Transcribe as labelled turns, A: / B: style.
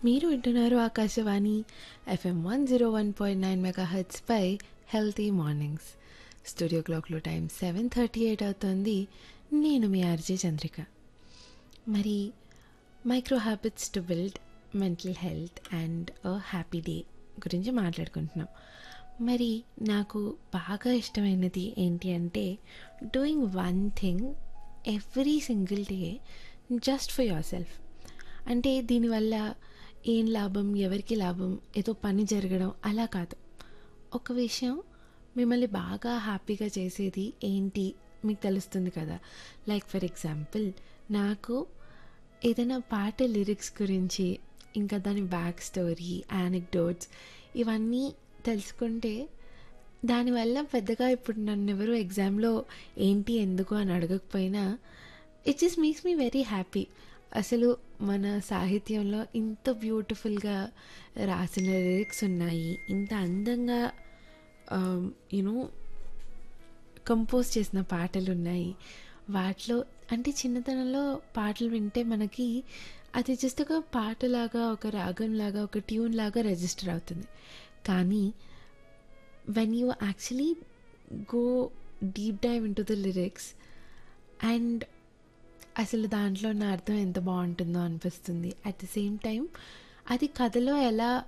A: మీరు వింటున్నారు Akashvani FM one zero one point nine mega హెడ్స్పై హెల్తీ మార్నింగ్స్ స్టూడియో క్లాక్లో టైం సెవెన్ థర్టీ ఎయిట్ అవుతుంది నేను మీ ఆర్జే చంద్రిక మరి micro habits to build mental health and a happy day గురించి మాట్లాడుకుంటున్నాం మరి నాకు బాగా ఇష్టమైనది ఏంటి అంటే doing one thing every single day just for yourself అంటే దీనివల్ల ఏం లాభం ఎవరికి లాభం ఏదో పని జరగడం అలా కాదు ఒక విషయం మిమ్మల్ని బాగా హ్యాపీగా చేసేది ఏంటి మీకు తెలుస్తుంది కదా లైక్ ఫర్ ఎగ్జాంపుల్ నాకు ఏదైనా పాట లిరిక్స్ గురించి ఇంకా దాని బ్యాక్ స్టోరీ యానిక్డోట్స్ ఇవన్నీ తెలుసుకుంటే దానివల్ల పెద్దగా ఇప్పుడు నన్ను ఎవరు ఎగ్జామ్లో ఏంటి ఎందుకు అని అడగకపోయినా it just makes me very happy అసలు మన సాహిత్యంలో ఇంత బ్యూటిఫుల్గా రాసిన లిరిక్స్ ఉన్నాయి ఇంత అందంగా యూనో కంపోజ్ చేసిన పాటలు ఉన్నాయి వాటిలో అంటే చిన్నతనంలో పాటలు వింటే మనకి అది జస్ట్ ఒక పాటలాగా ఒక రాగంలాగా ఒక ట్యూన్ లాగా రిజిస్టర్ అవుతుంది కానీ when you actually go deep dive into the lyrics and అసలు దాంట్లో ఉన్న అర్థం ఎంత బాగుంటుందో అనిపిస్తుంది అట్ ద సేమ్ టైం అది కథలో ఎలా